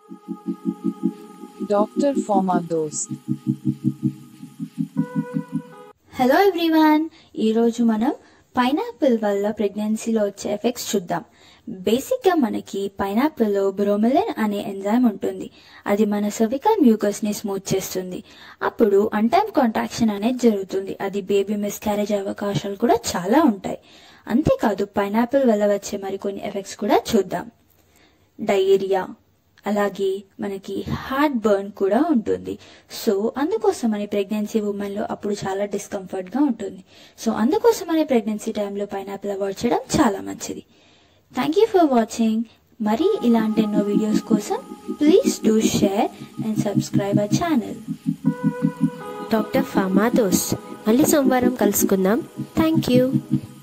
Dr. Forma Dost. Hello everyone ఈరోజు మనం pineapple వల్ల ప్రెగ్నెన్సీలో వచ్చే ఎఫెక్ట్స్ చూద్దాం బేసిక్గా మనకి పైనాపిల్లో బ్రోమిలిన్ అనే ఎంజైమ్ ఉంటుంది అది మన సర్వికల్ మ్యూకస్ని స్మూత్ చేస్తుంది అప్పుడు అన్టైమ్ కాంట్రాక్షన్ అనేది జరుగుతుంది అది బేబీ మిస్క్యారేజ్ అవకాశాలు కూడా చాలా ఉంటాయి అంతేకాదు పైనాపిల్ వల్ల వచ్చే మరికొన్ని ఎఫెక్ట్స్ కూడా చూద్దాం డయేరియా అలాగే మనకి హార్ట్ బర్న్ కూడా ఉంటుంది సో అందుకోసమని ప్రెగ్నెన్సీ ఉమెన్లో అప్పుడు చాలా డిస్కంఫర్ట్గా ఉంటుంది సో అందుకోసమని ప్రెగ్నెన్సీ టైంలో పైనాపిల్ అవాయిడ్ చేయడం చాలా మంచిది థ్యాంక్ యూ ఫర్ వాచింగ్ మరి ఇలాంటి ఎన్నో వీడియోస్ కోసం please do share and subscribe our channel doctor Pharma Dost మళ్ళీ సోమవారం కలుసుకుందాం థ్యాంక్ యూ